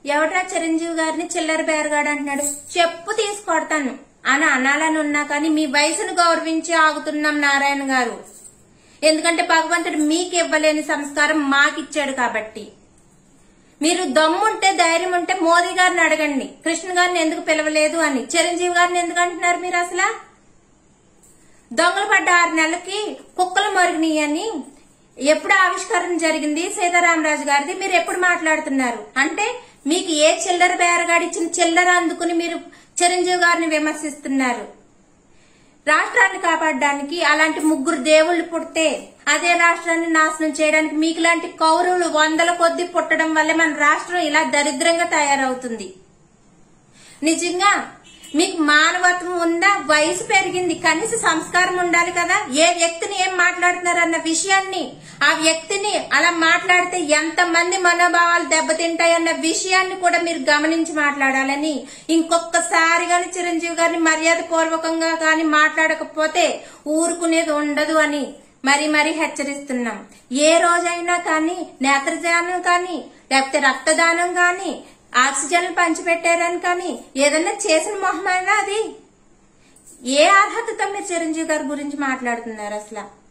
ఎవట్రా చిరంజీవి గారిని చిల్లర బేరగాడు అంటున్నాడు చెప్పు తీసుకొడతాను అని అనాలని ఉన్నా కానీ మీ వయసును గౌరవించి ఆగుతున్నాం నారాయణ గారు ఎందుకంటే భగవంతుడు మీకు ఇవ్వలేని సంస్కారం మాకిచ్చాడు కాబట్టి మీరు దమ్ముంటే ధైర్యం ఉంటే మోదీ గారిని అడగండి కృష్ణ గారిని ఎందుకు పిలవలేదు అని చిరంజీవి గారిని ఎందుకు అంటున్నారు మీరు అసలు దొంగలు పడ్డ ఆరు నెలలకి కుక్కలు మరుగునీయని అని ఎప్పుడు ఆవిష్కరణ జరిగింది సీతారామరాజు గారిది మీరు ఎప్పుడు మాట్లాడుతున్నారు అంటే మీకు ఏ చిల్లర బేరగాడి ఇచ్చిన చిల్లర అందుకుని మీరు చిరంజీవి గారిని విమర్శిస్తున్నారు రాష్ట్రాన్ని కాపాడడానికి అలాంటి ముగ్గురు దేవుళ్ళు పుడితే అదే రాష్ట్రాన్ని నాశనం చేయడానికి మీకు లాంటి కౌరవులు వందల కొద్ది పుట్టడం వల్లే మన రాష్ట్రం ఇలా దరిద్రంగా తయారవుతుంది నిజంగా మీకు మానవత్వం ఉందా వయసు పెరిగింది కనీస సంస్కారం ఉండాలి కదా ఏ వ్యక్తిని ఏం మాట్లాడుతున్నారు అన్న విషయాన్ని ఆ వ్యక్తిని అలా మాట్లాడితే ఎంత మంది మనోభావాలు దెబ్బతింటాయన్న విషయాన్ని కూడా మీరు గమనించి మాట్లాడాలని ఇంకొకసారి గాని చిరంజీవి గారిని మర్యాద పూర్వకంగా గాని మాట్లాడకపోతే ఊరుకునేది ఉండదు అని మరి మరి హెచ్చరిస్తున్నాం ఏ రోజైనా కానీ నేత్రదానం కానీ లేకపోతే రక్తదానం కానీ ఆక్సిజన్ పంచిపెట్టారని కానీ ఏదన్నా చేసిన మొహమైనా అది ఏ అర్హతతో మీరు చిరంజీవి గారి గురించి మాట్లాడుతున్నారు అసలు